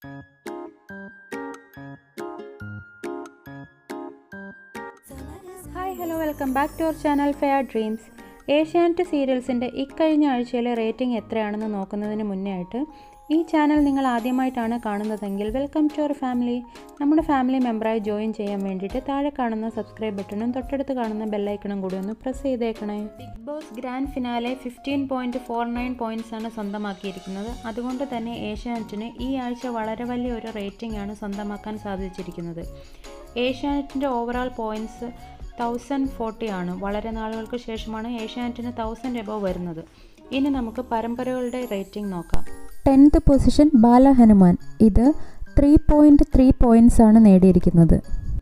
hi hello welcome back to our channel fair dreams Asianet സീരിയൽസിൻ്റെ ഇക്കഴിഞ്ഞ ആഴ്ചയിലെ റേറ്റിംഗ് എത്രയാണെന്ന് നോക്കുന്നതിന് മുന്നേ ആയിട്ട് ഈ ചാനൽ നിങ്ങൾ ആദ്യമായിട്ടാണ് കാണുന്നതെങ്കിൽ വെൽക്കം ടു അവർ ഫാമിലി നമ്മുടെ ഫാമിലി മെമ്പറായി ജോയിൻ ചെയ്യാൻ വേണ്ടിയിട്ട് താഴെ കാണുന്ന സബ്സ്ക്രൈബ് ബട്ടണും തൊട്ടടുത്ത് കാണുന്ന ബെല്ലൈക്കണും കൂടി ഒന്ന് പ്രസ് ചെയ്തേക്കണേ Bigg Boss grand finale fifteen point four nine points ആണ് സ്വന്തമാക്കിയിരിക്കുന്നത് അതുകൊണ്ട് തന്നെ ഏഷ്യാനെറ്റിന് ഈ ആഴ്ച വളരെ വലിയ ഒരു റേറ്റിംഗ് ആണ് സ്വന്തമാക്കാൻ സാധിച്ചിരിക്കുന്നത് ഏഷ്യാനെറ്റിൻ്റെ ഓവറോൾ പോയിൻറ്റ്സ് തൗസൻഡ് ഫോർട്ടി ആണ് വളരെ നാളുകൾക്ക് ശേഷമാണ് ഏഷ്യാനെറ്റിന് തൗസൻഡ് എബോ വരുന്നത് ഇനി നമുക്ക് പരമ്പരകളുടെ റേറ്റിംഗ് നോക്കാം ടെൻത്ത് പൊസിഷൻ ബാലഹനുമാൻ ഇത് ത്രീ പോയിൻറ്റ് ത്രീ പോയിൻറ്റ്സ് ആണ് നേടിയിരിക്കുന്നത്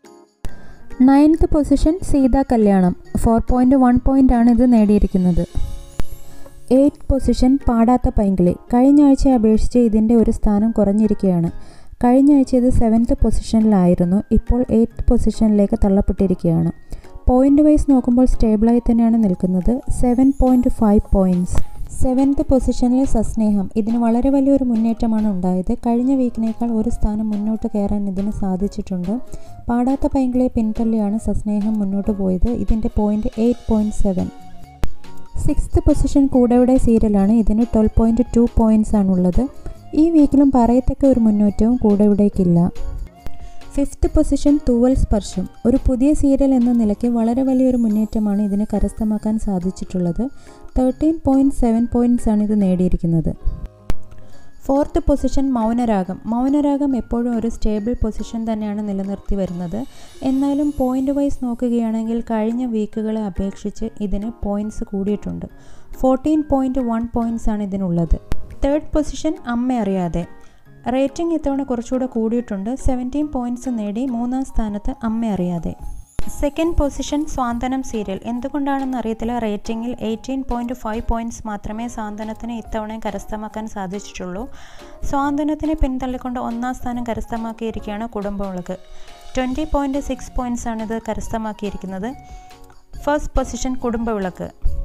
നയൻത്ത് പൊസിഷൻ സീതാ കല്യാണം ഫോർ പോയിൻറ്റ് വൺ പോയിൻ്റ് ആണ് ഇത് നേടിയിരിക്കുന്നത് എയ്റ്റ് പൊസിഷൻ പാടാത്ത പൈങ്കിളി കഴിഞ്ഞ ആഴ്ച അപേക്ഷിച്ച് ഇതിൻ്റെ ഒരു സ്ഥാനം കുറഞ്ഞിരിക്കുകയാണ് കഴിഞ്ഞ ആഴ്ച ഇത് സെവൻത്ത് പൊസിഷനിലായിരുന്നു ഇപ്പോൾ എയ്ത്ത് പൊസിഷനിലേക്ക് തള്ളപ്പെട്ടിരിക്കുകയാണ് പോയിൻ്റ് വൈസ് നോക്കുമ്പോൾ സ്റ്റേബിളായി തന്നെയാണ് നിൽക്കുന്നത് seven point five points seventh പൊസിഷനിലെ സസ്നേഹം ഇതിന് വളരെ വലിയൊരു മുന്നേറ്റമാണ് ഉണ്ടായത് കഴിഞ്ഞ വീക്കിനേക്കാൾ ഒരു സ്ഥാനം മുന്നോട്ട് കയറാൻ ഇതിന് സാധിച്ചിട്ടുണ്ട് പാടാത്ത പൈങ്കിളെ പിന്തള്ളിയാണ് സസ്നേഹം മുന്നോട്ട് പോയത് ഇതിൻ്റെ point eight point seven sixth position കൂടെയുടെ സീരിയലാണ് ഇതിന് ട്വൽവ് പോയിൻറ്റ് ടു പോയിൻറ്റ്സ് ആണുള്ളത് ഈ വീക്കിലും പറയത്തക്ക ഒരു മുന്നേറ്റവും കൂടെവിടേക്കില്ല ഫിഫ്ത്ത് പൊസിഷൻ തൂവൽ സ്പർശം ഒരു പുതിയ സീരിയൽ എന്ന നിലയ്ക്ക് വളരെ വലിയൊരു മുന്നേറ്റമാണ് ഇതിന് കരസ്ഥമാക്കാൻ സാധിച്ചിട്ടുള്ളത് തേർട്ടീൻ പോയിൻറ്റ് സെവൻ പോയിൻറ്റ്സ് ആണ് ഇത് നേടിയിരിക്കുന്നത് ഫോർത്ത് പൊസിഷൻ മൗനരാഗം മൗനരാഗം എപ്പോഴും ഒരു സ്റ്റേബിൾ പൊസിഷൻ തന്നെയാണ് നിലനിർത്തി വരുന്നത് എന്നാലും പോയിൻ്റ് വൈസ് നോക്കുകയാണെങ്കിൽ കഴിഞ്ഞ വീക്കുകളെ അപേക്ഷിച്ച് ഇതിന് പോയിൻറ്റ്സ് കൂടിയിട്ടുണ്ട് ഫോർട്ടീൻ പോയിൻറ്റ് വൺ പോയിൻറ്റ്സ് ആണ് ഇതിനുള്ളത് തേർഡ് പൊസിഷൻ അമ്മ അറിയാതെ റേറ്റിംഗ് ഇത്തവണ കുറച്ചുകൂടെ കൂടിയിട്ടുണ്ട് സെവൻറ്റീൻ പോയിൻറ്റ്സ് നേടി മൂന്നാം സ്ഥാനത്ത് അമ്മ അറിയാതെ സെക്കൻഡ് പൊസിഷൻ സ്വാന്തനം സീരിയൽ എന്തുകൊണ്ടാണെന്ന് അറിയത്തില്ല റേറ്റിംഗിൽ എയ്റ്റീൻ പോയിൻറ്റ് ഫൈവ് പോയിൻറ്റ്സ് മാത്രമേ സ്വാന്തനത്തിന് ഇത്തവണ കരസ്ഥമാക്കാൻ സാധിച്ചിട്ടുള്ളൂ സ്വാന്തനത്തിനെ പിന്തള്ളിക്കൊണ്ട് ഒന്നാം സ്ഥാനം കരസ്ഥമാക്കിയിരിക്കുകയാണ് Kudumbavilakku twenty point six points ആണ് ഇത് കരസ്ഥമാക്കിയിരിക്കുന്നത് ഫസ്റ്റ് പൊസിഷൻ കുടുംബവിളക്ക്